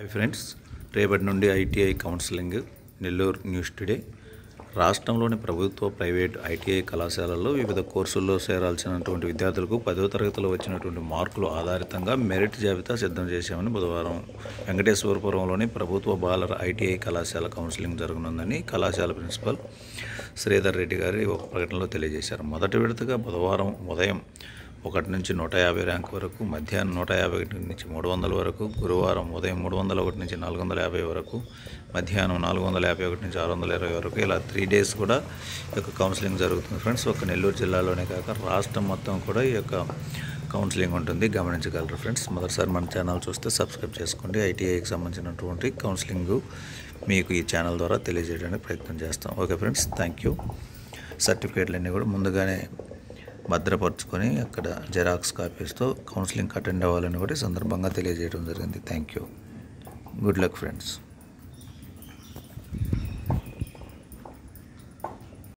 hi friends రేపటి నుండి ITI counselling Nellore news today రాష్ట్రంలోని ప్రభుత్వ ప్రైవేట్ ఐటీఐ కళాశాలల్లో వివిధ కోర్సుల్లో చేరాల్సినటువంటి విద్యార్థులకు పదో తరగతిలో వచ్చినటువంటి మార్కులు ఆధారితంగా మెరిట్ జాబితా సిద్ధం చేశామని బుధవారం వెంకటేశ్వరపురంలోని ప్రభుత్వ బాలర ఐటీఐ కళాశాల కౌన్సిలింగ్ జరగనుందని కళాశాల ప్రిన్సిపల్ శ్రీధర్ రెడ్డి గారి ఒక ప్రకటనలో తెలియజేశారు మొదటి విడతగా బుధవారం ఉదయం ఒకటి నుంచి నూట యాభై ర్యాంక్ వరకు మధ్యాహ్నం నూట యాభై ఒకటి నుంచి మూడు వందల వరకు గురువారం ఉదయం మూడు వందల ఒకటి నుంచి నాలుగు వందల యాభై వరకు మధ్యాహ్నం నాలుగు వందల యాభై ఒకటి నుంచి ఆరు వందల ఇరవై వరకు ఇలా త్రీ డేస్ కూడా ఈ యొక్క కౌన్సిలింగ్ జరుగుతుంది ఫ్రెండ్స్ ఒక నెల్లూరు జిల్లాలోనే కాక రాష్ట్రం మొత్తం కూడా ఈ యొక్క కౌన్సిలింగ్ ఉంటుంది గమనించగలరు ఫ్రెండ్స్ మొదటిసారి మన ఛానల్ చూస్తే సబ్స్క్రైబ్ చేసుకోండి ఐటీఐకి సంబంధించినటువంటి కౌన్సిలింగ్ మీకు ఈ ఛానల్ ద్వారా తెలియజేయడానికి ప్రయత్నం చేస్తాం ఓకే ఫ్రెండ్స్ థ్యాంక్ యూ సర్టిఫికేట్లన్నీ కూడా ముందుగానే భద్రపరుచుకొని అక్కడ జెరాక్స్ కాపీస్తో కౌన్సిలింగ్ అటెండ్ అవ్వాలని కూడా ఈ సందర్భంగా తెలియజేయడం జరిగింది thank you good luck friends